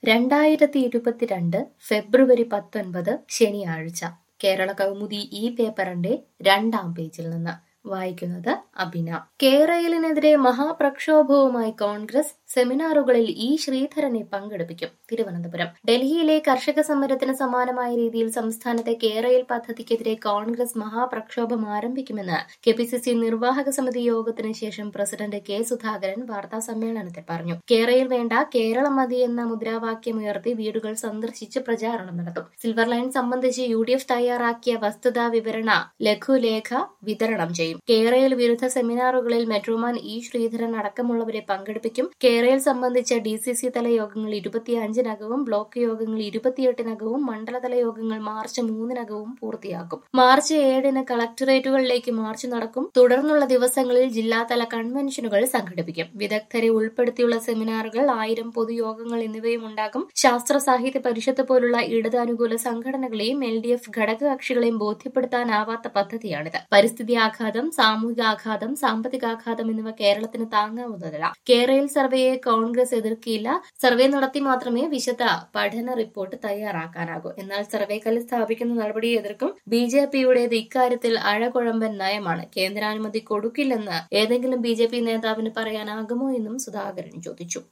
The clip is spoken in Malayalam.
രണ്ടായിരത്തി ഇരുപത്തിരണ്ട് ഫെബ്രുവരി പത്തൊൻപത് ശനിയാഴ്ച കേരള കൗമുദി ഈ പേപ്പറിന്റെ രണ്ടാം പേജിൽ നിന്ന് വായിക്കുന്നത് അഭിന കേരളിനെതിരെ മഹാപ്രക്ഷോഭവുമായി കോൺഗ്രസ് സെമിനാറുകളിൽ ഇ ശ്രീധരനെ പങ്കെടുപ്പിക്കും തിരുവനന്തപുരം ഡൽഹിയിലെ കർഷക സമരത്തിന് സമാനമായ രീതിയിൽ സംസ്ഥാനത്തെ കേരയിൽ പദ്ധതിക്കെതിരെ കോൺഗ്രസ് മഹാപ്രക്ഷോഭം ആരംഭിക്കുമെന്ന് കെ പി സി സി നിർവാഹക സമിതി യോഗത്തിന് ശേഷം പ്രസിഡന്റ് കെ സുധാകരൻ വാർത്താ സമ്മേളനത്തിൽ പറഞ്ഞു കേരയിൽ വേണ്ട കേരളം മതി എന്ന മുദ്രാവാക്യമുയർത്തി വീടുകൾ സന്ദർശിച്ച് പ്രചാരണം നടത്തും സിൽവർ ലൈൻ സംബന്ധിച്ച് യു ഡി എഫ് തയ്യാറാക്കിയ വസ്തുതാ വിവരണ ലഘുലേഖ വിതരണം ചെയ്യും കേരയിൽ വിരുദ്ധ സെമിനാറുകളിൽ മെട്രോമാൻ ഇ ശ്രീധരൻ അടക്കമുള്ളവരെ പങ്കെടുപ്പിക്കും കേരയിൽ സംബന്ധിച്ച ഡി സി സി തല യോഗങ്ങൾ ഇരുപത്തിയഞ്ചിനകവും ബ്ലോക്ക് യോഗങ്ങൾ ഇരുപത്തിയെട്ടിനകവും മണ്ഡലതല യോഗങ്ങൾ മാർച്ച് മൂന്നിനകവും പൂർത്തിയാക്കും മാർച്ച് ഏഴിന് കളക്ടറേറ്റുകളിലേക്ക് മാർച്ച് നടക്കും തുടർന്നുള്ള ദിവസങ്ങളിൽ ജില്ലാതല കൺവെൻഷനുകൾ സംഘടിപ്പിക്കും വിദഗ്ധരെ ഉൾപ്പെടുത്തിയുള്ള സെമിനാറുകൾ ആയിരം പൊതുയോഗങ്ങൾ എന്നിവയും ഉണ്ടാകും ശാസ്ത്ര സാഹിത്യ പരിഷത്ത് പോലുള്ള ഇടത് അനുകൂല സംഘടനകളെയും എൽ ഡി എഫ് ഘടകകക്ഷികളെയും ബോധ്യപ്പെടുത്താനാവാത്ത പദ്ധതിയാണിത് പരിസ്ഥിതി ആഘാതം സാമൂഹികാഘാതം സാമ്പത്തികാഘാതം എന്നിവ കേരളത്തിന് താങ്ങാവുന്നതല്ല കേരളയിൽ സർവേയെ കോൺഗ്രസ് എതിർക്കില്ല സർവേ നടത്തി മാത്രമേ വിശദ പഠന റിപ്പോർട്ട് തയ്യാറാക്കാനാകൂ എന്നാൽ സർവേക്കല്ല് സ്ഥാപിക്കുന്ന നടപടിയെ എതിർക്കും ബി ജെ പിയുടേത് ഇക്കാര്യത്തിൽ അഴകുഴമ്പൻ നയമാണ് കേന്ദ്രാനുമതി കൊടുക്കില്ലെന്ന് ഏതെങ്കിലും ബി ജെ പി നേതാവിന് പറയാനാകുമോ എന്നും സുധാകരൻ ചോദിച്ചു